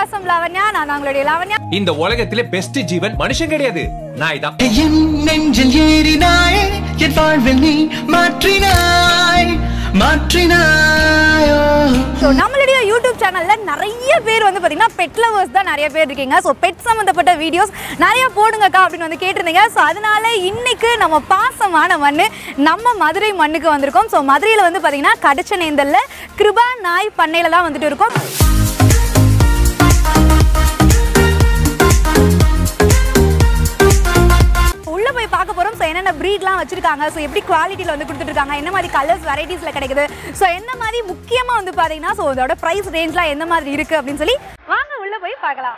பாசம் லாவண்யா நான் தான் உங்களுடைய லாவண்யா இந்த உலகத்திலே பெஸ்ட் ஜீவன் மனுஷன் கிடையாது நாய் தான் என் நெஞ்சில் ஏறினாய் என் வாழ்வில் நீ மாற்றினாய் மாற்றினாயோ ஸோ நம்மளுடைய யூடியூப் சேனல்ல நிறைய பேர் வந்து பார்த்தீங்கன்னா பெட் லவர்ஸ் தான் நிறைய பேர் இருக்கீங்க ஸோ பெட் சம்மந்தப்பட்ட வீடியோஸ் நிறைய போடுங்கக்கா அப்படின்னு வந்து கேட்டிருந்தீங்க ஸோ அதனால இன்னைக்கு நம்ம பாசமான மண் நம்ம மதுரை மண்ணுக்கு வந்திருக்கோம் ஸோ மதுரையில் வந்து பார்த்தீங்கன்னா கடச்சனேந்தல்ல கிருபா நாய் பண்ணையில தான் வந்துட்டு இருக்கோம் உள்ள போய் பார்க்க போறோம் ஸோ என்னென்ன ப்ரீட்லாம் வச்சிருக்காங்க ஸோ எப்படி குவாலிட்டியில் வந்து கொடுத்துட்டு இருக்காங்க என்ன மாதிரி கலர்ஸ் வெரைட்டிஸில் கிடைக்குது ஸோ எந்த மாதிரி முக்கியமாக வந்து பார்த்தீங்கன்னா ஸோ இதோட ப்ரைஸ் ரேஞ்ச்லாம் எந்த மாதிரி இருக்கு அப்படின்னு சொல்லி வாங்க உள்ள போய் பார்க்கலாம்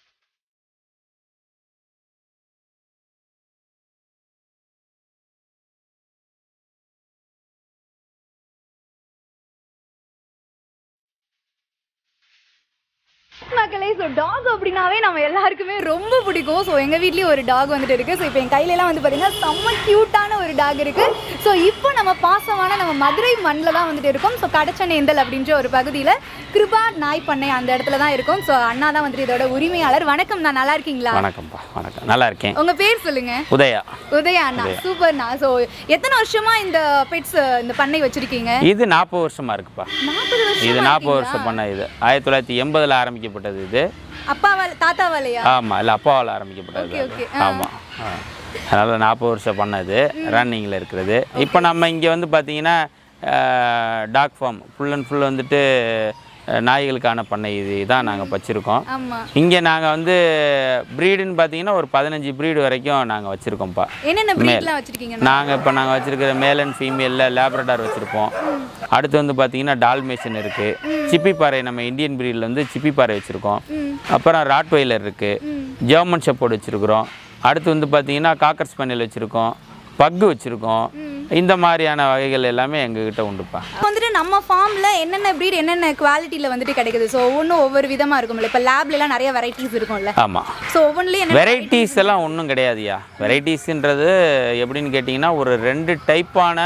மக்களே ஸோ டாக் அப்படின்னாவே நம்ம எல்லாருக்குமே ரொம்ப பிடிக்கும் ஸோ எங்கள் வீட்லேயும் ஒரு டாக் வந்துட்டு இருக்குது ஸோ இப்போ என் கையிலலாம் வந்து பார்த்தீங்கன்னா செம்ம க்யூட்டான ஒரு டாக் இருக்குது ஸோ இப்போ நம்ம பாசமான நம்ம மதுரை மண்ணில் தான் வந்துட்டு இருக்கோம் ஸோ கடச்சனேந்தல் அப்படின்ற ஒரு பகுதியில் கிருபா நாய் பண்ணை அந்த இடத்துல தான் இருக்கும் ஸோ அண்ணா தான் வந்துட்டு இதோட உரிமையாளர் வணக்கம் நான் நல்லா இருக்கீங்களா வணக்கம்ப்பா வணக்கம் நல்லா இருக்கேன் உங்கள் பேர் சொல்லுங்கள் உதயா உதயா அண்ணா சூப்பர்ண்ணா ஸோ எத்தனை வருஷமா இந்த பெட்ஸ் இந்த பண்ணை வச்சிருக்கீங்க இது நாற்பது வருஷமா இருக்குப்பா நாற்பது வருஷம் இது நாற்பது வருஷம் பண்ண இது ஆயிரத்தி தொள்ளாயிரத்தி எண்பதில் ஆரம்பிக்கப்பட்டது இது அப்பாவால் தாத்தாவாலையா ஆமாம் இல்லை அப்பாவால் ஆரம்பிக்கப்பட்டது Okay, அது. okay. ஆமாம் ஆ. அதனால் நாற்பது வருஷம் பண்ணது ரன்னிங்கில் இருக்கிறது இப்போ நம்ம இங்கே வந்து பார்த்தீங்கன்னா dog farm full and full வந்துட்டு அஹ், நாய்களுக்கான பண்ணை இது தான் நாங்கள் வச்சுருக்கோம் ஆமா இங்கே நாங்கள் வந்து ப்ரீடுன்னு பார்த்தீங்கன்னா ஒரு பதினஞ்சு ப்ரீடு வரைக்கும் நாங்கள் வச்சுருக்கோம்ப்பா என்னென்ன ப்ரீட்லாம் வச்சிருக்கீங்க நாங்கள் இப்போ நாங்கள் வச்சுருக்கிற மேல் அண்ட் ஃபீமேலில் லேப்ரடார் வச்சுருப்போம் அடுத்து வந்து பார்த்தீங்கன்னா டால்மேஷன் இருக்குது சிப்பி பாறை நம்ம இந்தியன் பிரீடில் வந்து சிப்பி பாறை வச்சுருக்கோம் அப்புறம் ராட்வைலர் இருக்குது ஜெர்மன் ஷெப்போர்டு வச்சுருக்குறோம் அடுத்து வந்து பார்த்தீங்கன்னா காக்கர் ஸ்பெனியல் வச்சுருக்கோம் பக்கு வச்சுருக்கோம் இந்த மாதிரியான வகைகள் எல்லாமே எங்ககிட்ட உண்டுப்பா வந்துட்டு நம்ம ஃபார்ம்ல என்னென்ன ப்ரீட் என்னென்ன குவாலிட்டியில் வந்துட்டு கிடைக்குது ஸோ ஒவ்வொன்றும் ஒவ்வொரு விதமா இருக்கும்ல இப்போ லேப்லலாம் நிறைய வெரைட்டிஸ் இருக்கும்ல ஆமாம் ஸோ ஒவ்வொன்றுலையும் என்ன வெரைட்டிஸ் எல்லாம் ஒன்றும் கிடையாதுயா வெரைட்டிஸ்ன்றது எப்படின்னு கேட்டிங்கன்னா ஒரு ரெண்டு டைப்பான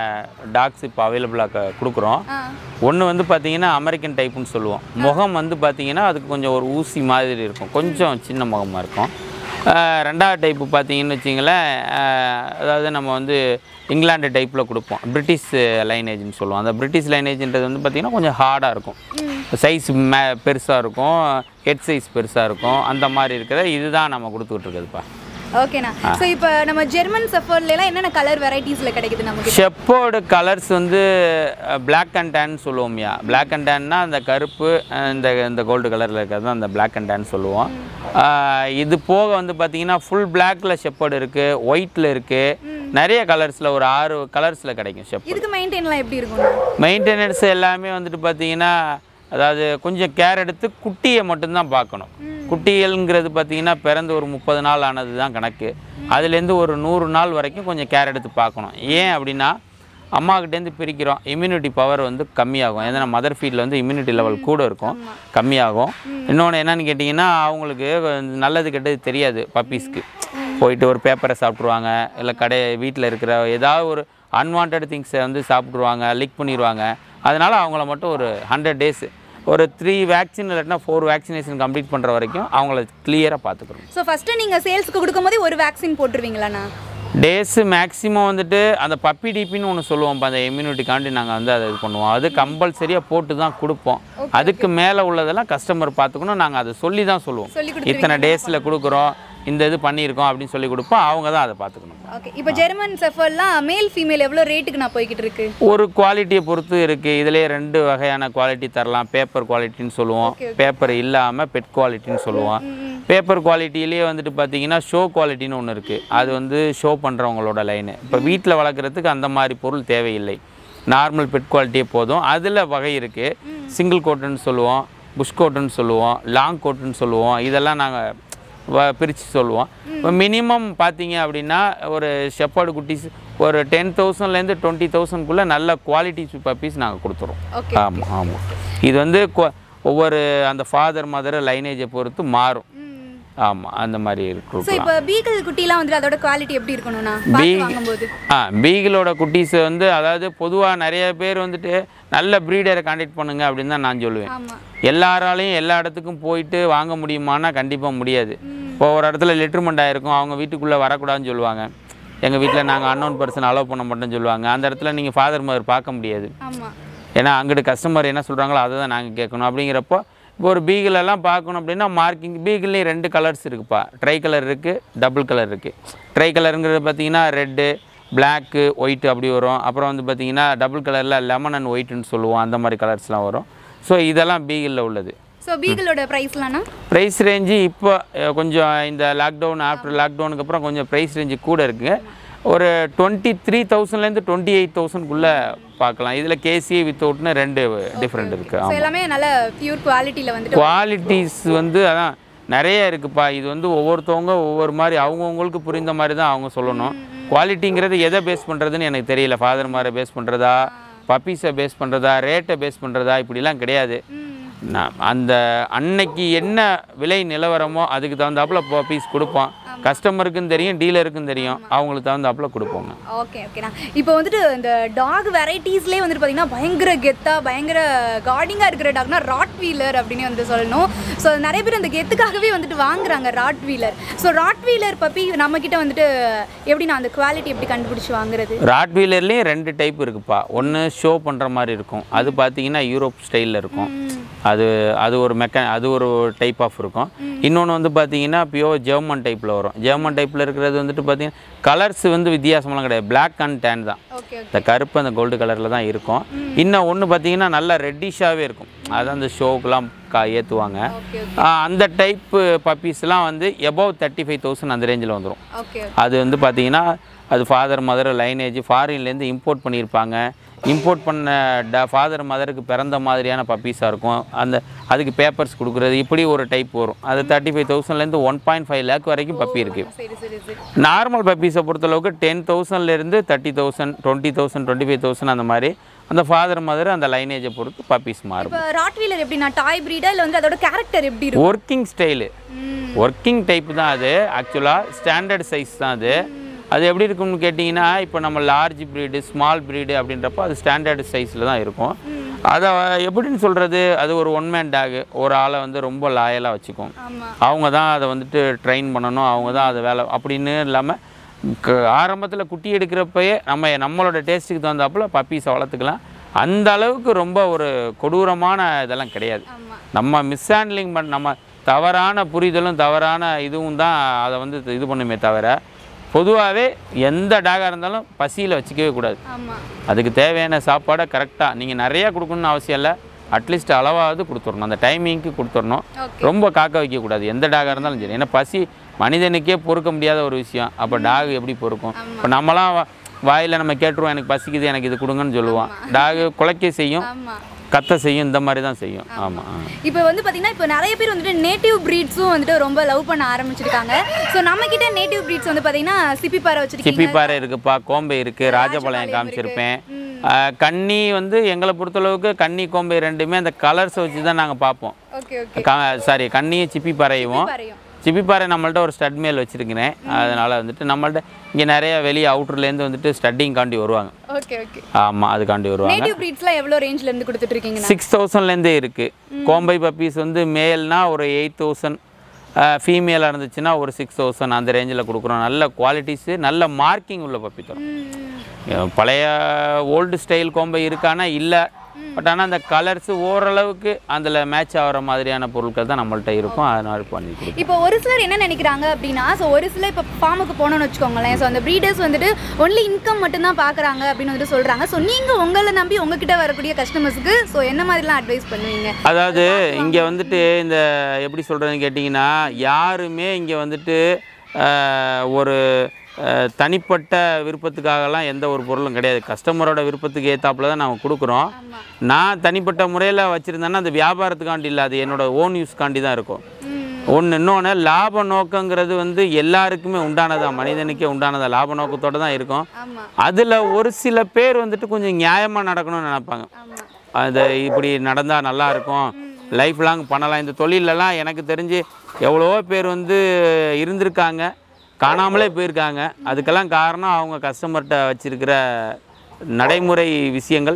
டாக்ஸ் இப்போ அவைலபிளாக கொடுக்குறோம் ஆ ஒன்று வந்து பார்த்தீங்கன்னா அமெரிக்கன் டைப்புன்னு சொல்லுவோம் முகம் வந்து பார்த்தீங்கன்னா அதுக்கு கொஞ்சம் ஒரு ஊசி மாதிரி இருக்கும் கொஞ்சம் சின்ன முகமாக இருக்கும் ஆஹ் ரெண்டாவது டைப்பு பார்த்தீங்கன்னு வச்சிங்களேன் ஆஹ் அதாவது நம்ம வந்து இங்கிலாந்து டைப்பில் கொடுப்போம் பிரிட்டிஷ் லைனேஜ்னு சொல்லுவோம் அந்த பிரிட்டிஷ் லைனேஜ்ன்றது வந்து பார்த்திங்கன்னா கொஞ்சம் ஹார்டாக இருக்கும் சைஸ் மே பெருசாக இருக்கும் ஹெட் சைஸ் பெருசாக இருக்கும் அந்த மாதிரி இருக்கிற இதுதான் நம்ம கொடுத்துக்கிட்டு இருக்குதுப்பா ஓகேண்ணா ஸோ இப்போ நம்ம ஜெர்மன் சஃபர்லாம் என்னென்ன கலர் வெரைட்டிஸில் கிடைக்குது நமக்கு ஷெப்போர்டு கலர்ஸ் வந்து பிளாக் அண்ட் டேன் சொல்லுவோம்யா பிளாக் அண்ட் டேன்னா அந்த கருப்பு அஹ், இந்த இந்த கோல்டு கலரில் இருக்கிறது தான் அந்த பிளாக் அண்ட் டேன் சொல்லுவோம் அஹ், இது போக வந்து பார்த்தீங்கன்னா ஃபுல் பிளாக்ல ஷெப்போர்டு இருக்குது ஒயிட்டில் இருக்குது நிறைய கலர்ஸில் ஒரு ஆறு கலர்ஸில் கிடைக்கும் ஷெப்போர்டு இதுக்கு மெயின்டைன்லாம் எப்படி இருக்கும் மெயின்டெனன்ஸ் எல்லாமே வந்துட்டு பார்த்தீங்கன்னா அதாவது கொஞ்சம் கேர் எடுத்து குட்டியை மட்டும்தான் பார்க்கணும் குட்டிகள்ங்கிறது பார்த்தீங்கன்னா பிறந்து ஒரு முப்பது நாள் ஆனது தான் கணக்கு அதுலேருந்து ஒரு நூறு நாள் வரைக்கும் கொஞ்சம் கேர் எடுத்து பார்க்கணும் ஏன் அப்படின்னா அம்மாக்கிட்டேருந்து பிரிக்கிறோம் இம்யூனிட்டி பவர் வந்து கம்மியாகும் ஏன்னா மதர் ஃபீல்டில் வந்து இம்யூனிட்டி லெவல் கூட இருக்கும் கம்மியாகும் இன்னொன்று என்னன்னு கேட்டிங்கன்னா அவங்களுக்கு நல்லது கெட்டது தெரியாது பப்பீஸ்க்கு போயிட்டு ஒரு பேப்பரை சாப்பிட்ருவாங்க இல்லை கடை வீட்டில் இருக்கிற ஏதாவது ஒரு அன்வான்ட் திங்ஸை வந்து சாப்பிட்ருவாங்க லீக் பண்ணிடுவாங்க அதனால் அவங்கள மட்டும் ஒரு ஹண்ட்ரட் டேஸ் ஒரு த்ரீ வேக்சின் இல்லாட்டினா ஃபோர் வேக்சினேஷன் கம்ப்ளீட் பண்ணுற வரைக்கும் அவங்கள கிளியராக பார்த்துக்கணும் ஸோ ஃபஸ்ட்டு நீங்கள் சேல்ஸ்க்கு கொடுக்கும்போது ஒரு வேக்சின் போட்டுருவீங்களாண்ணா டேஸு மேக்ஸிமம் வந்துட்டு அந்த பப்பி டிபின்னு ஒன்று சொல்லுவோம் அந்த இம்யூனிட்டிக்காண்டி நாங்கள் வந்து அதை இது பண்ணுவோம் அது கம்பல்சரியாக போட்டு தான் கொடுப்போம் அதுக்கு மேலே உள்ளதெல்லாம் கஸ்டமர் பார்த்துக்கணும் நாங்கள் அதை சொல்லி தான் சொல்லுவோம் சொல்லி இத்தனை டேஸில் கொடுக்குறோம் இந்த இது பண்ணியிருக்கோம் அப்படின்னு சொல்லி கொடுப்போம் அவங்க தான் அதை பார்த்துக்கணும் ஓகே இப்போ ஜெர்மன் சஃபர்லாம் மேல் ஃபீமேல் எவ்வளோ ரேட்டுக்கு நான் போய்கிட்டு இருக்கு ஒரு குவாலிட்டியை பொறுத்து இருக்குது இதிலே ரெண்டு வகையான குவாலிட்டி தரலாம் பேப்பர் குவாலிட்டின்னு சொல்லுவோம் பேப்பர் இல்லாமல் பெட் குவாலிட்டின்னு சொல்லுவோம் பேப்பர் குவாலிட்டிலேயே வந்துட்டு பார்த்தீங்கன்னா ஷோ குவாலிட்டின்னு ஒன்று இருக்குது அது வந்து ஷோ பண்ணுறவங்களோட லைனு இப்போ வீட்டில் வளர்க்குறதுக்கு அந்த மாதிரி பொருள் தேவையில்லை நார்மல் பெட் குவாலிட்டியே போதும் அதில் வகை இருக்குது சிங்கிள் கோட்டுன்னு சொல்லுவோம் புஷ் கோட்டுன்னு சொல்லுவோம் லாங் கோட்டுன்னு சொல்லுவோம் இதெல்லாம் நாங்கள் வ பிரித்து சொல்லுவோம் இப்போ மினிமம் பார்த்தீங்க அப்படின்னா ஒரு ஷெப்பர்டு குட்டிஸ் ஒரு டென் தௌசண்ட்லேருந்து டுவெண்ட்டி தௌசண்ட்குள்ளே நல்ல குவாலிட்டி பப்பீஸ் நாங்கள் கொடுத்துறோம் Okay. ஆமாம் ஆமாம் இது வந்து கொ- ஒவ்வொரு அந்த ஃபாதர் மதர் லைனேஜை பொறுத்து மாறும் ஆமாம் அந்த மாதிரி ஸோ இருக்கு இப்போ பீகல் குட்டிலாம் வந்துட்டு அதோட குவாலிட்டி எப்படி இருக்கணும்ண்ணா பீ பார்த்து வாங்கும்போது ஆ பீகிளோட குட்டீஸ் வந்து அதாவது பொதுவாக நிறைய பேர் வந்துட்டு நல்ல ப்ரீடரை கான்டாக்ட் பண்ணுங்க அப்படின்னு தான் நான் சொல்லுவேன் ஆமா எல்லாராலையும் எல்லா இடத்துக்கும் போயிட்டு வாங்க முடியுமானா கண்டிப்பாக முடியாது இப்போ ஒரு இடத்துல லெட்டர்மெண்ட் ஆயிருக்கும் அவங்க வீட்டுக்குள்ளே வரக்கூடாதுன்னு சொல்லுவாங்க எங்கள் வீட்டில் நாங்கள் அன்னோன் பர்சன் அலோவ் பண்ண மாட்டோம்னு சொல்லுவாங்க அந்த இடத்துல நீங்கள் ஃபாதர் மதர் பார்க்க முடியாது ஆமா ஏன்னா அங்கிட்டு கஸ்டமர் என்ன சொல்கிறாங்களோ அதை தான் நாங்கள் கேட்கணும் அப்படிங்கிறப்போ இப்போ ஒரு beagle எல்லாம் பார்க்கணும் அப்படின்னா மார்க்கிங் பீகிள்லேயும் ரெண்டு கலர்ஸ் இருக்குப்பா ட்ரை கலர் இருக்குது டபுள் கலர் இருக்குது ட்ரை கலருங்கிறது பார்த்தீங்கன்னா ரெட்டு பிளாக்கு ஒயிட்டு அப்படி வரும் அப்புறம் வந்து பார்த்தீங்கன்னா டபுள் கலரில் லெமன் அண்ட் ஒயிட்டுன்னு சொல்லுவோம் அந்த மாதிரி கலர்ஸ்லாம் வரும் ஸோ இதெல்லாம் பீகிளில் உள்ளது ஸோ பீகிளோட ப்ரைஸ்லாம்னா ப்ரைஸ் ரேஞ்சு இப்போ அஹ், கொஞ்சம் இந்த லாக்டவுன் ஆஃப்டர் லாக்டவுனுக்கு அப்புறம் கொஞ்சம் ப்ரைஸ் ரேஞ்சு கூட இருக்குங்க ஒரு டுவெண்ட்டி த்ரீ தௌசண்ட்லேருந்து டுவெண்ட்டி எயிட் தௌசண்ட்குள்ளே பார்க்கலாம் இதில் கேசி வித்தவுட்னு ரெண்டு டிஃப்ரெண்ட் இருக்குது ஸோ ஆமாம் எல்லாமே நல்ல பியூர் குவாலிட்டியில் வந்துட்டு குவாலிட்டிஸ் வந்து அதான் நிறைய இருக்குப்பா இது வந்து ஒவ்வொருத்தவங்க ஒவ்வொரு மாதிரி அவங்கவுங்களுக்கு புரிந்த மாதிரி தான் அவங்க சொல்லணும் குவாலிட்டிங்கிறது எதை பேஸ் பண்ணுறதுன்னு எனக்கு தெரியல ஃபாதர் மாதிரி பேஸ் பண்ணுறதா பப்பீஸை பேஸ் பண்ணுறதா ரேட்டை பேஸ் பண்ணுறதா இப்படிலாம் கிடையாது நான் அந்த அன்னைக்கு என்ன விலை நிலவரமோ அதுக்கு தகுந்தாப்புல பப்பீஸ் கொடுப்போம் கஸ்டமருக்கும் தெரியும் டீலருக்கும் தெரியும் அவங்களுக்கு தகுந்தாப்புல கொடுப்போங்க ஓகே ஓகேண்ணா இப்போ வந்துட்டு இந்த டாக் வெரைட்டிஸ்லேயே வந்துட்டு பார்த்தீங்கன்னா பயங்கர கெத்தா பயங்கர கார்டிங்காக இருக்கிற டாக்னா ராட் வீலர் அப்படின்னு வந்து சொல்லணும் ஸோ நிறைய பேர் அந்த கெத்துக்காகவே வந்துட்டு வாங்குறாங்க rottweiler so rottweiler puppy நம்மக்கிட்ட வந்துட்டு எப்படிண்ணா அந்த குவாலிட்டி எப்படி கண்டுபிடிச்சி வாங்குறது ராட் வீலர்லேயும் ரெண்டு டைப் இருக்குப்பா ஒன்று ஷோ பண்ணுற மாதிரி இருக்கும் அது பார்த்தீங்கன்னா யூரோப் ஸ்டைலில் இருக்கும் அது அது ஒரு மெக்க அது ஒரு டைப் ஆஃப் இருக்கும் இன்னொன்று வந்து பார்த்தீங்கன்னா பியோர் ஜெர்மன் டைப்பில் வரும் ஜெர்மன் டைப்பில் இருக்கிறது வந்துட்டு பார்த்தீங்கன்னா கலர்ஸ் வந்து வித்தியாசமெல்லாம் கிடையாது Black அண்ட் டேன் தான் ஓகே இந்த கருப்பு அந்த கோல்டு கலரில் தான் இருக்கும் இன்னும் ஒன்று பார்த்தீங்கன்னா நல்லா ரெட்டிஷாகவே இருக்கும் அது அந்த ஷோக்கெலாம் கா ஏற்றுவாங்க ஓகே அந்த டைப்பு பப்பீஸ்லாம் வந்து எபவ் தேர்ட்டி ஃபைவ் தௌசண்ட் அந்த ரேஞ்சில் வந்துடும் ஓகே அது வந்து பார்த்தீங்கன்னா அது ஃபாதர் மதர் லைனேஜ் ஃபாரின்லேருந்து இம்போர்ட் பண்ணியிருப்பாங்க இம்போர்ட் பண்ண ட ஃபாதர் மதருக்கு பிறந்த மாதிரியான பப்பீஸாக இருக்கும் அந்த அதுக்கு பேப்பர்ஸ் கொடுக்குறது இப்படி ஒரு டைப் வரும் அது தேர்ட்டி ஃபைவ் தௌசண்ட்லேருந்து ஒன் பாயிண்ட் ஃபைவ் லேக் வரைக்கும் பப்பி இருக்குது சரி சரி சரி நார்மல் பப்பீஸை பொறுத்தளவுக்கு டென் தௌசண்ட்லேருந்து thirty thousand twenty thousand twenty five thousand அந்த மாதிரி அந்த ஃபாதர் மதர் அந்த லைனேஜை பொறுத்து பப்பீஸ் மாறும் இப்போ ராட் வீலர் எப்படின்னா டாய் பிரீடா இல்லை வந்து அதோட கேரக்டர் எப்படி இருக்கும் ஒர்க்கிங் ஸ்டைலு ஒர்க்கிங் டைப் தான் அது ஆக்சுவலாக ஸ்டாண்டர்ட் சைஸ் தான் அது அது எப்படி இருக்கும்னு கேட்டிங்கன்னா இப்போ நம்ம லார்ஜ் ப்ரீடு ஸ்மால் ப்ரீடு அப்படின்றப்போ அது ஸ்டாண்டர்ட் சைஸில் தான் இருக்கும் அதை எப்படின்னு சொல்கிறது அது ஒரு ஒன் மேன் டாகு ஒரு ஆளை வந்து ரொம்ப லாயலாக வச்சுக்கும் ஆமாம் அவங்க தான் அதை வந்துட்டு ட்ரெயின் பண்ணணும் அவங்க தான் அதை வேலை அப்படின்னு இல்லாமல் ஆரம்பத்தில் குட்டி எடுக்கிறப்பயே நம்ம நம்மளோட டேஸ்ட்டுக்கு தகுந்தாப்புல பப்பீஸை வளர்த்துக்கலாம் அந்த அளவுக்கு ரொம்ப ஒரு கொடூரமான இதெல்லாம் கிடையாது ஆமாம் நம்ம மிஸ்ஹேண்ட்லிங் பண்ண நம்ம தவறான புரிதலும் தவறான இதுவும் தான் அதை வந்து இது பண்ணுமே தவிர பொதுவாகவே எந்த டாகாக இருந்தாலும் பசியில் வச்சுக்கவே கூடாது ஆமாம் அதுக்கு தேவையான சாப்பாடை கரெக்டாக நீங்கள் நிறையா கொடுக்கணும்னு அவசியம் இல்லை அட்லீஸ்ட் அளவாவது கொடுத்துடணும் அந்த டைமிங்க்கு கொடுத்துடணும் ஓகே ரொம்ப காக்க வைக்கக்கூடாது எந்த டாகாக இருந்தாலும் சரி ஏன்னா பசி மனிதனுக்கே பொறுக்க முடியாத ஒரு விஷயம் அப்போ டாக் எப்படி பொறுக்கும் இப்போ நம்மலாம் வா- வாயில நம்ம கேட்டுருவோம் எனக்கு பசிக்குது எனக்கு இது கொடுங்கன்னு சொல்லுவோம் டாகு குலைக்க செய்யும் ஆமாம் கத்த செய்யும் இந்த மாதிரி தான் செய்யும் ஆமாம் இப்போ வந்து பார்த்தீங்கன்னா இப்போ நிறைய பேர் வந்துட்டு நேட்டிவ் ப்ரீட்ஸும் வந்துட்டு ரொம்ப லவ் பண்ண ஆரம்பிச்சிருக்காங்க ஸோ நம்ம கிட்ட நேட்டிவ் ப்ரீட்ஸ் வந்து பார்த்தீங்கன்னா சிப்பி பாறை வச்சிருக்கீங்க சிப்பிப்பாறை இருக்குப்பா கோம்பை இருக்குது ராஜபாளையம் காமிச்சிருப்பேன் ஆஹ் கன்னி வந்து எங்களை பொறுத்தளவுக்கு கன்னி கோம்பை ரெண்டுமே அந்த கலர்ஸை வச்சு தான் நாங்கள் பார்ப்போம் ஓகே ஓகே சாரி கன்னியும் சிப்பிப்பாறையும் பாறையும் சிப்பிப்பாறை நம்மள்ட்ட ஒரு ஸ்டட் மேல் வச்சுருக்கிறேன் அதனால் வந்துட்டு நம்மள்ட்ட இங்கே நிறைய வெளியே அவுட்டர்லேருந்து வந்துட்டு ஸ்டட்டிங் காண்டி வருவாங்க ஓகே ஓகே ஆமாம் அதுக்காண்டி வருவாங்க நேட்டிவ் ப்ரீட்ஸ்லாம் எவ்வளோ ரேஞ்சில இருந்து கொடுத்துட்டு இருக்கீங்க சிக்ஸ் தௌசண்ட்லேருந்தே இருக்குது கோம்பை பப்பீஸ் வந்து மேல்னா ஒரு எயிட் தௌசண்ட் ஃபீமேலாக இருந்துச்சுன்னா ஒரு சிக்ஸ் தௌசண்ட் அந்த ரேஞ்சில் கொடுக்குறோம் நல்ல குவாலிட்டிஸு நல்ல மார்க்கிங் உள்ள பப்பி தரும் அஹ் பழைய ஓல்டு ஸ்டைல் கோம்பை இருக்கானா இல்லை பட் ஆனால் அந்த கலர்ஸ் ஓரளவுக்கு அதில் மேட்ச் ஆகிற மாதிரியான பொருட்கள் தான் நம்மள்ட்ட இருக்கும் அதனால பண்ணி கொடுக்கும் இப்போ ஒரு சிலர் என்ன நினைக்கிறாங்க அப்படின்னா ஸோ ஒரு சிலர் இப்போ ஃபார்முக்கு போனோம்னு வச்சுக்கோங்களேன் ஸோ அந்த ப்ரீடர்ஸ் வந்துட்டு ஒன்லி இன்கம் மட்டும்தான் பார்க்குறாங்க அப்படின்னு வந்துட்டு சொல்கிறாங்க ஸோ நீங்கள் உங்களை நம்பி உங்ககிட்ட வரக்கூடிய கஸ்டமர்ஸ்க்கு ஸோ என்ன மாதிரிலாம் அட்வைஸ் பண்ணுவீங்க அதாவது இங்கே வந்துட்டு இந்த எப்படி சொல்கிறதுன்னு கேட்டிங்கன்னா யாருமே இங்கே வந்துட்டு ஆஹ், ஒரு ஆஹ், தனிப்பட்ட விருப்பத்துக்காகலாம் எந்த ஒரு பொருளும் கிடையாது கஸ்டமரோட விருப்பத்துக்கு ஏற்றாப்புல தான் நாங்கள் கொடுக்குறோம் நான் தனிப்பட்ட முறையில் வச்சுருந்தேன்னா அது வியாபாரத்துக்காண்டி இல்லை அது என்னோட ஓன் யூஸ்க்காண்டி தான் இருக்கும் ஒன்று இன்னொன்று லாப நோக்கங்கிறது வந்து எல்லாருக்குமே உண்டானதா மனிதனுக்கே உண்டானதா லாப நோக்கத்தோடு தான் இருக்கும் ஆமாம் அதில் ஒரு சில பேர் வந்துட்டு கொஞ்சம் நியாயமாக நடக்கணும்னு நினைப்பாங்க ஆமாம் அது இப்படி நடந்தால் நல்லா இருக்கும் லைஃப் லாங் பண்ணலாம் இந்த தொழிலெல்லாம் எனக்கு தெரிஞ்சு எவ்வளவோ பேர் வந்து இருந்திருக்காங்க காணாமலே போயிருக்காங்க அதுக்கெல்லாம் காரணம் அவங்க கஸ்டமர்கிட்ட வச்சிருக்கிற நடைமுறை விஷயங்கள்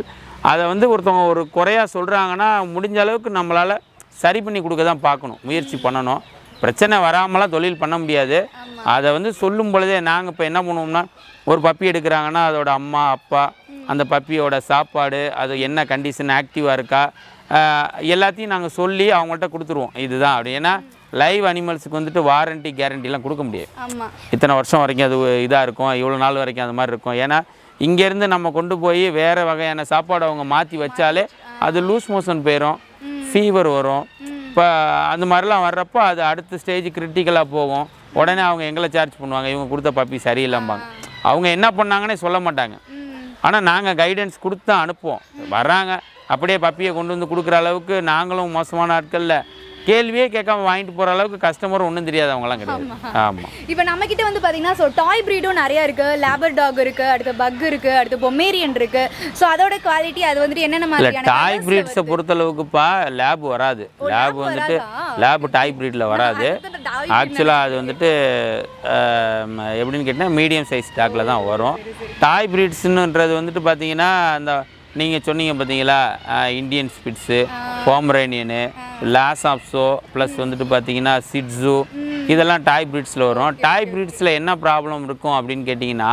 அதை வந்து ஒருத்தவங்க ஒரு குறையா சொல்கிறாங்கன்னா முடிஞ்ச அளவுக்கு நம்மளால் சரி பண்ணி கொடுக்க தான் பார்க்கணும் முயற்சி பண்ணணும் பிரச்சனை வராமலாம் தொழில் பண்ண முடியாது அதை வந்து சொல்லும் பொழுதே நாங்கள் இப்போ என்ன பண்ணுவோம்னா ஒரு பப்பி எடுக்கிறாங்கன்னா அதோட அம்மா அப்பா அந்த பப்பியோட சாப்பாடு அது என்ன கண்டிஷன் ஆக்டிவாக இருக்கா ஆஹ் எல்லாத்தையும் நாங்கள் சொல்லி அவங்கள்ட்ட கொடுத்துருவோம் இதுதான் அப்படி ஏன்னா லைவ் அனிமல்ஸுக்கு வந்துட்டு வாரண்டி கேரண்டிலாம் கொடுக்க முடியாது ஆமா இத்தனை வருஷம் வரைக்கும் அது இதாக இருக்கும் இவ்வளோ நாள் வரைக்கும் அது மாதிரி இருக்கும் ஏன்னா இங்கேருந்து நம்ம கொண்டு போய் வேறு வகையான சாப்பாடு அவங்க மாற்றி வச்சாலே அது லூஸ் மோஷன் போயிடும் ஃபீவர் வரும் இப்போ அந்த மாதிரிலாம் வர்றப்போ அது அடுத்த ஸ்டேஜ் கிரிட்டிக்கலாக போகும் உடனே அவங்க எங்களை சார்ஜ் பண்ணுவாங்க இவங்க கொடுத்த பப்பி சரியில்லாம்பாங்க அவங்க என்ன பண்ணாங்கன்னே சொல்ல மாட்டாங்க ஆனால் நாங்கள் கைடன்ஸ் கொடுத்து தான் அனுப்புவோம் வர்றாங்க அப்படியே பப்பியை கொண்டு வந்து கொடுக்குற அளவுக்கு நாங்களும் மோசமான ஆட்களில் கேள்வியே கேட்காம வாங்கிட்டு போகிற அளவுக்கு கஸ்டமரும் ஒன்றும் தெரியாது அவங்களாம் கிடையாது ஆமாம் இப்போ நம்ம கிட்ட வந்து பாத்தீங்கன்னா ஸோ டாய் ப்ரீடும் நிறைய இருக்கு லேபர் டாக் இருக்கு அடுத்து பக் இருக்கு அடுத்து பொமேரியன் இருக்கு ஸோ அதோட குவாலிட்டி அது வந்துட்டு என்னென்ன இல்லை மாதிரியான டாய் colours ல ப்ரீட்ஸை பொறுத்தளவுக்குப்பா லேப் வராது லேப் வந்துட்டு லேப் டாய் ப்ரீடில் வராது அடுத்தது dog ஆக்சுவலாக அது வந்துட்டு ஆம், எப்படின்னு கேட்டிங்கன்னா மீடியம் சைஸ் டாக்கில் தான் வரும் டாய் ப்ரீட்ஸ்னுன்றது வந்துட்டு பார்த்தீங்கன்னா அந்த நீங்கள் சொன்னீங்க பார்த்தீங்களா Indian spitz Pomeranian Lhasa Apso plus வந்துட்டு பார்த்தீங்கன்னா சிட்ஸு இதெல்லாம் டாய் ப்ரீட்ஸில் வரும் டாய் ப்ரீட்ஸில் என்ன ப்ராப்ளம் இருக்கும் அப்படின்னு கேட்டிங்கன்னா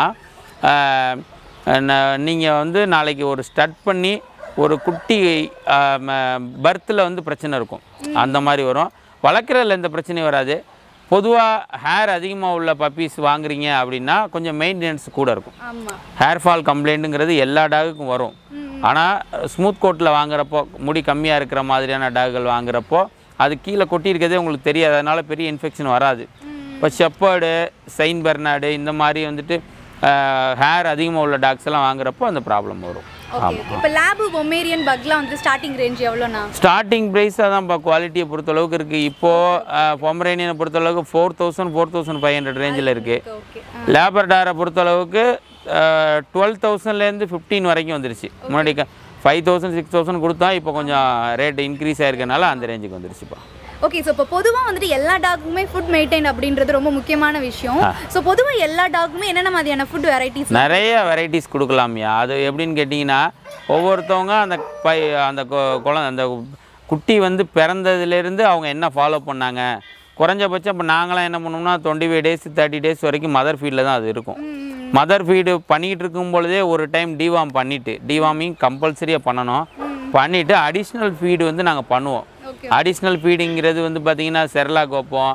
நீங்கள் வந்து நாளைக்கு ஒரு ஸ்டட் பண்ணி ஒரு குட்டி பர்த்தில் வந்து பிரச்சனை இருக்கும் அந்த மாதிரி வரும் வளர்க்குறதுல எந்த பிரச்சனையும் வராது பொதுவாக ஹேர் அதிகமாக உள்ள பப்பீஸ் வாங்குறீங்க அப்படின்னா கொஞ்சம் மெயின்டெனன்ஸ் கூட இருக்கும் ஆமா ஹேர் ஃபால் கம்ப்ளைண்ட்டுங்கிறது எல்லா டாகுக்கும் வரும் ஆனால் ஸ்மூத் கோட்டில் வாங்குறப்போ முடி கம்மியாக இருக்கிற மாதிரியான டாகுகள் வாங்குறப்போ அது கீழே கொட்டியிருக்கிறதே உங்களுக்கு தெரியாது அதனால பெரிய இன்ஃபெக்ஷன் வராது இப்போ ஷெப்பர்டு செயின் பெர்னாடு இந்த மாதிரி வந்துட்டு ஹேர் அதிகமாக உள்ள டாக்ஸ் எல்லாம் வாங்குறப்போ அந்த ப்ராப்ளம் வரும் ஓகே இப்போ லேபு பொமேரியன் பக்லாம் வந்து ஸ்டார்டிங் ரேஞ்ச் எவ்வளோண்ணா ஸ்டார்டிங் ப்ரைஸ் தான் இப்போ குவாலிட்டியை பொறுத்தளவுக்கு இருக்குது இப்போது பொமரேனியனை பொறுத்தளவுக்கு four thousand four thousand five hundred ரேஞ்சில் இருக்குது ஓகே லேபர் டாரை பொறுத்தளவுக்கு டுவெல் தௌசண்ட்லேருந்து ஃபிஃப்டீன் வரைக்கும் வந்துருச்சு முன்னாடி ஃபைவ் தௌசண்ட் சிக்ஸ் தௌசண்ட் கொடுத்தா இப்போ கொஞ்சம் ரேட் இன்க்ரீஸ் ஆயிருக்கனால அந்த ரேஞ்சுக்கு வந்துருச்சுப்பா ஓகே ஸோ இப்போ பொதுவாக வந்துட்டு எல்லா டாக்குமே ஃபுட் மெயின்டைன் அப்படின்றது ரொம்ப முக்கியமான விஷயம் ஸோ பொதுவாக எல்லா டாக்குமே என்னென்ன மாதிரியான ஃபுட் வெரைட்டிஸ் நிறைய வெரைட்டிஸ் கொடுக்கலாம்யா அது எப்படின்னு கேட்டிங்கன்னா ஒவ்வொருத்தவங்க அந்த பை அந்த கொ- குழந்தை அந்த குட்டி வந்து பிறந்ததுலேருந்து அவங்க என்ன ஃபாலோ பண்ணாங்க குறைஞ்சபட்சம் இப்போ நாங்களாம் என்ன பண்ணோம்னா twenty five days thirty days வரைக்கும் மதர் ஃபீல்டில் தான் அது இருக்கும் மதர் ஃபீடு பண்ணிகிட்டு இருக்கும் பொழுதே ஒரு டைம் டிவாம் பண்ணிவிட்டு டிவாமிங் கம்பல்சரியாக பண்ணணும் பண்ணிவிட்டு அடிஷ்னல் ஃபீடு வந்து நாங்கள் பண்ணுவோம் ஓகே அடிஷ்னல் ஃபீடிங்கிறது வந்து பார்த்தீங்கன்னா செர்லாக் வைப்போம்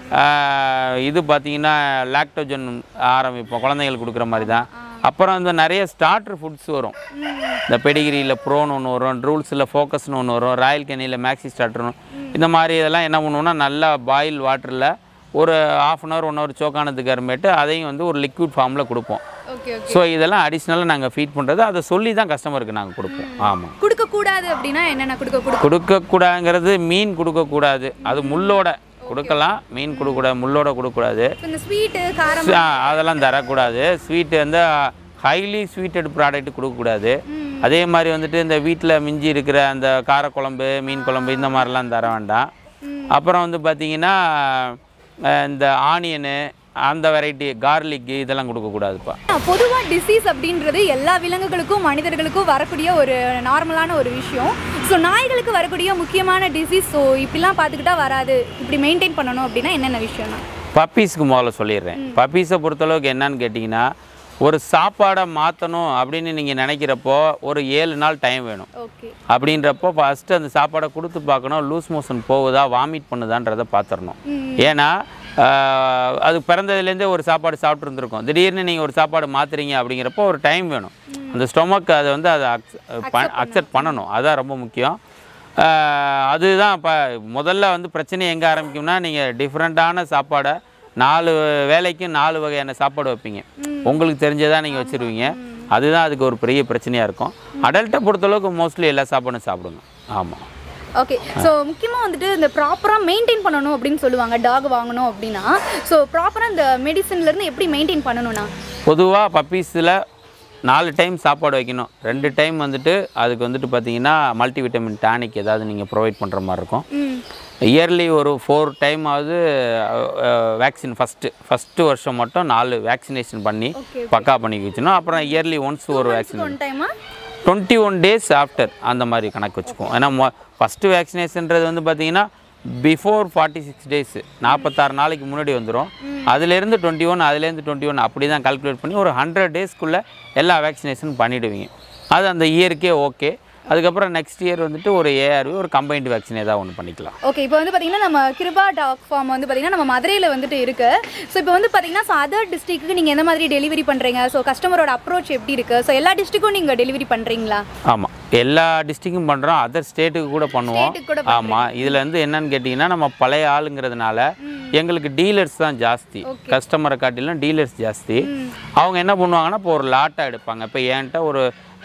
ஆஹ் இது பார்த்தீங்கன்னா லாக்டோஜன் ஆரம்பிப்போம் குழந்தைங்களுக்கு கொடுக்குற மாதிரி தான் அப்புறம் இந்த நிறைய ஸ்டார்டர் ஃபுட்ஸ் வரும் இந்த பெடிகிரியில் ப்ரோன்னு ஒன்று வரும் ரூல்ஸில் ஃபோக்கஸ்னு ஒன்று வரும் ராயல் கெனியில் மேக்ஸி ஸ்டார்டர்னு இந்த மாதிரி இதெல்லாம் என்ன பண்ணுவோம்னா நல்லா பாயில் வாட்டரில் ஒரு half an hour one hour சோக்கானதுக்கு அப்புறமேட்டு அதையும் வந்து ஒரு லிக்விட் ஃபார்மில் கொடுப்போம் ஓகே ஓகே ஸோ இதெல்லாம் அடிஷ்னலாக நாங்கள் ஃபீட் பண்ணுறது அதை சொல்லி தான் கஸ்டமருக்கு நாங்கள் கொடுப்போம் ஆமாம் கொடுக்கக்கூடாது அப்படின்னா என்னென்ன கொடுக்க கொடுக்க கொடுக்கக்கூடாதுங்கிறது மீன் கொடுக்கக்கூடாது அது முள்ளோட கொடுக்கலாம் மீன் கொடுக்கக்கூடாது முள்ளோட கொடுக்கக்கூடாது இப்போ இந்த ஸ்வீட்டு காரம் ஆ, அதெல்லாம் தரக்கூடாது ஸ்வீட்டு வந்து ஹைலி ஸ்வீட்டட் ப்ராடக்ட் கொடுக்கக்கூடாது அதே மாதிரி வந்துட்டு இந்த வீட்டில் மிஞ்சி இருக்கிற அந்த காரக்குழம்பு மீன் குழம்பு இந்த மாதிரிலாம் தர வேண்டாம் அப்புறம் வந்து பார்த்திங்கன்னா அஹ், இந்த ஆனியனு அந்த வெரைட்டி கார்லிக்கு இதெல்லாம் கொடுக்கக்கூடாதுப்பா பொதுவாக டிசீஸ் அப்படின்றது எல்லா விலங்குகளுக்கும் மனிதர்களுக்கும் வரக்கூடிய ஒரு நார்மலான ஒரு விஷயம் ஸோ நாய்களுக்கு வரக்கூடிய முக்கியமான டிசீஸ் ஸோ இப்படிலாம் பார்த்துக்கிட்டா வராது இப்படி மெயின்டைன் பண்ணணும் அப்படின்னா என்னென்ன விஷயம்னா பப்பீஸ்க்கு முதல்ல சொல்லிடுறேன் பப்பீஸை பொறுத்தளவுக்கு என்னன்னு கேட்டிங்கன்னா ஒரு சாப்பாடை மாற்றணும் அப்படின்னு நீங்கள் நினைக்கிறப்போ ஒரு ஏழு நாள் டைம் வேணும் ஓகே அப்படின்றப்போ ஃபஸ்ட்டு அந்த சாப்பாடை கொடுத்து பார்க்கணும் லூஸ் மோஷன் போகுதா வாமிட் பண்ணுதான்றதை பார்த்துடணும் ஏன்னா ஆஹ், அது பிறந்ததுலேருந்தே ஒரு சாப்பாடு சாப்பிட்டு இருந்திருக்கும் திடீர்னு நீங்கள் ஒரு சாப்பாடு மாற்றுறீங்க அப்படிங்கிறப்போ ஒரு டைம் வேணும் அந்த ஸ்டொமக் அதை வந்து அதை அக்செப்ட் பண்ணணும் அதான் ரொம்ப முக்கியம் ஆஹ், அதுதான் இப்போ முதல்ல வந்து பிரச்சனை எங்கே ஆரம்பிக்கும்னா நீங்கள் டிஃப்ரெண்ட்டான சாப்பாடை நாலு வேலைக்கும் நாலு வகையான சாப்பாடு வைப்பீங்க உங்களுக்கு தெரிஞ்சதா நீங்கள் வச்சுருவீங்க அதுதான் அதுக்கு ஒரு பெரிய பிரச்சனையாக இருக்கும் அடல்ட்டை பொறுத்தளவுக்கு மோஸ்ட்லி எல்லா சாப்பாடும் சாப்பிடுங்க ஆமாம் ஓகே ஸோ முக்கியமாக வந்துட்டு இந்த ப்ராப்பராக மெயின்டைன் பண்ணணும் அப்படின்னு சொல்லுவாங்க டாக் வாங்கணும் அப்படின்னா ஸோ ப்ராப்பராக இந்த மெடிசன்லேருந்து எப்படி மெயின்டைன் பண்ணணும்னா பொதுவாக பப்பீஸில் நாலு டைம் சாப்பாடு வைக்கணும் ரெண்டு டைம் வந்துட்டு அதுக்கு வந்துட்டு பார்த்தீங்கன்னா மல்டிவிட்டமின் டானிக் ஏதாவது நீங்கள் ப்ரொவைட் பண்ணுற மாதிரி இருக்கும் ம் இயர்லி ஒரு ஃபோர் டைம் ஆகுது வேக்சின் ஃபஸ்ட்டு ஃபஸ்ட்டு வருஷம் மட்டும் நாலு வேக்சினேஷன் பண்ணி Okay, பக்கா பண்ணி வச்சுணும் அப்புறம் இயர்லி ஒன்ஸ் ஒரு வேக்சின் ஒன் டைமா டுவெண்ட்டி ஒன் டேஸ் ஆஃப்டர் அந்த மாதிரி கணக்கு வச்சுக்குவோம் ஏன்னா மொ ஃபஸ்ட்டு வேக்சினேஷன்றது வந்து பார்த்தீங்கன்னா பிஃபோர் ஃபார்ட்டி சிக்ஸ் டேஸ் நாற்பத்தாறு நாளைக்கு முன்னாடி வந்துடும் அதுலேருந்து டுவெண்ட்டி ஒன் அதுலேருந்து டுவெண்ட்டி ஒன் அப்படி தான் கால்குலேட் பண்ணி ஒரு ஹண்ட்ரட் டேஸ்க்குள்ளே எல்லா வேக்சினேஷன் பண்ணிவிடுவீங்க அது அந்த இயருக்கே ஓகே அதுக்கப்புறம் நெக்ஸ்ட் இயர் வந்துட்டு ஒரு ஏஆர்வி ஒரு கம்பைன்டு வேக்சின் ஏதாவது ஒன்று பண்ணிக்கலாம் ஓகே இப்போ வந்து பார்த்தீங்கன்னா நம்ம கிருபா டாக் ஃபார்ம் வந்து பார்த்தீங்கன்னா நம்ம மதுரையில் வந்துட்டு இருக்கு ஸோ இப்போ வந்து பார்த்தீங்கன்னா ஸோ அதர் டிஸ்ட்ரிக்ட்டுக்கு நீங்கள் எந்த மாதிரி டெலிவரி பண்ணுறீங்க ஸோ கஸ்டமரோட அப்ரோச் எப்படி இருக்கு ஸோ எல்லா டிஸ்ட்ரிக்கும் நீங்கள் டெலிவரி பண்ணுறீங்களா ஆமாம் எல்லா டிஸ்ட்ரிக்கும் பண்ணுறோம் அதர் ஸ்டேட்டுக்கு கூட பண்ணுவோம் State க்கு கூட ஆமாம் இதில் வந்து என்னன்னு கேட்டிங்கன்னா நம்ம பழைய ஆளுங்கிறதுனால எங்களுக்கு டீலர்ஸ் தான் ஜாஸ்தி கஸ்டமரை காட்டிலும் டீலர்ஸ் ஜாஸ்தி அவங்க என்ன பண்ணுவாங்கன்னா இப்போ ஒரு லாட்டாக எடுப்பாங்க இப்போ என்கிட்ட ஒரு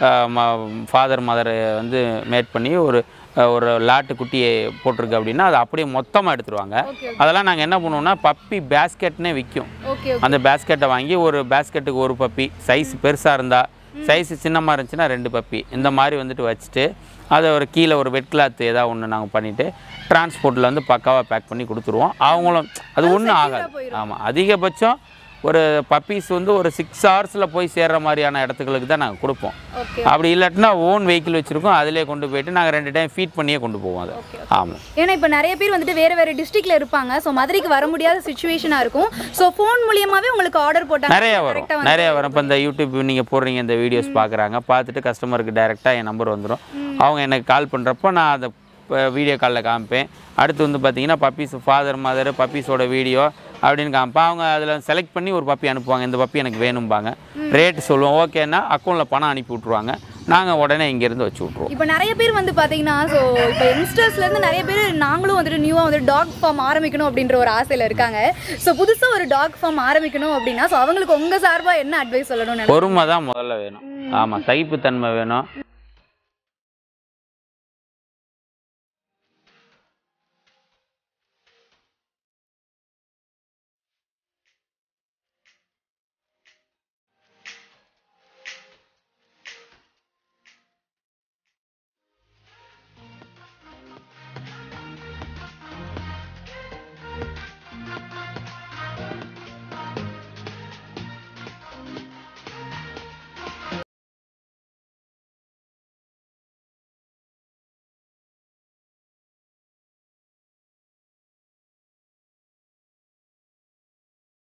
ஃபாதர் மதர் வந்து மேட் பண்ணி ஒரு அஹ், ஒரு லாட்டு குட்டியை போட்டிருக்கு அப்படின்னா அதை அப்படியே மொத்தமாக எடுத்துருவாங்க ஓகே அதெல்லாம் நாங்கள் என்ன பண்ணுவோம்னா பப்பி பேஸ்கெட்னே விற்கும் ஓகே அந்த பேஸ்கெட்டை வாங்கி ஒரு பேஸ்கெட்டுக்கு ஒரு பப்பி சைஸ் பெருசாக இருந்தால் சைஸ் சின்னமாக இருந்துச்சுன்னா ரெண்டு பப்பி இந்த மாதிரி வந்துட்டு வச்சுட்டு அதை ஒரு கீழே ஒரு வெட் கிளாத் ஏதாவது ஒன்று நாங்கள் பண்ணிவிட்டு டிரான்ஸ்போர்ட்டில் வந்து பக்காவாக பேக் பண்ணி கொடுத்துருவோம் அவங்களும் அது ஒன்றும் ஆகாது ஆமாம் அதிகபட்சம் ஒரு பப்பீஸ் வந்து ஒரு சிக்ஸ் ஹவர்ஸில் போய் சேர்ற மாதிரியான இடத்துகளுக்கு தான் நாங்கள் கொடுப்போம் ஓகே அப்படி இல்லாட்டினா ஓன் வெஹிக்கிள் வச்சுருக்கோம் அதிலே கொண்டு போயிட்டு நாங்கள் ரெண்டு டைம் ஃபீட் பண்ணியே கொண்டு போவோம் அதை ஆமாம் ஏன்னா இப்போ நிறைய பேர் வந்துட்டு வேறு வேறு டிஸ்ட்ரிக்ட்ல இருப்பாங்க ஸோ மதுரைக்கு வர முடியாத சுச்சுவேஷனாக இருக்கும் ஸோ ஃபோன் மூலியமாகவே உங்களுக்கு ஆர்டர் போட்டாங்க நிறைய வரும் நிறைய வரும் இப்போ இந்த யூடியூப் நீங்கள் போடுறீங்க இந்த வீடியோஸ் பார்க்குறாங்க பார்த்துட்டு கஸ்டமருக்கு டைரெக்டாக என் நம்பர் வந்துடும் அவங்க எனக்கு கால் பண்ணுறப்போ நான் அதை வீடியோ காலில் காமிப்பேன் அடுத்து வந்து பார்த்தீங்கன்னா பப்பீஸ் ஃபாதர் மதர் பப்பீஸோட வீடியோ அப்படின்னு காமிப்பேன் அவங்க அதில் செலக்ட் பண்ணி ஒரு பப்பி அனுப்புவாங்க இந்த பப்பி எனக்கு வேணும்பாங்க ரேட்டு சொல்லுவோம் ஓகேன்னா அக்கௌண்ட்டில் பணம் அனுப்பி விட்ருவாங்க நாங்கள் உடனே இங்கேருந்து வச்சு விட்ருவோம் இப்போ நிறைய பேர் வந்து பார்த்தீங்கன்னா ஸோ இப்போ யங்ஸ்டர்ஸ்லேருந்து நிறைய பேர் நாங்களும் வந்துட்டு நியூவாக வந்துட்டு டாக் ஃபார்ம் ஆரம்பிக்கணும் அப்படின்ற ஒரு ஆசையில் இருக்காங்க ஸோ புதுசாக ஒரு டாக் ஃபார்ம் ஆரம்பிக்கணும் அப்படின்னா ஸோ அவங்களுக்கு உங்கள் சார்பாக என்ன அட்வைஸ் சொல்லணும்னு நினைக்கிறீங்க? பொறுமை தான் முதல்ல வேணும் ஆமாம் சகிப்புத்தன்மை வேணும்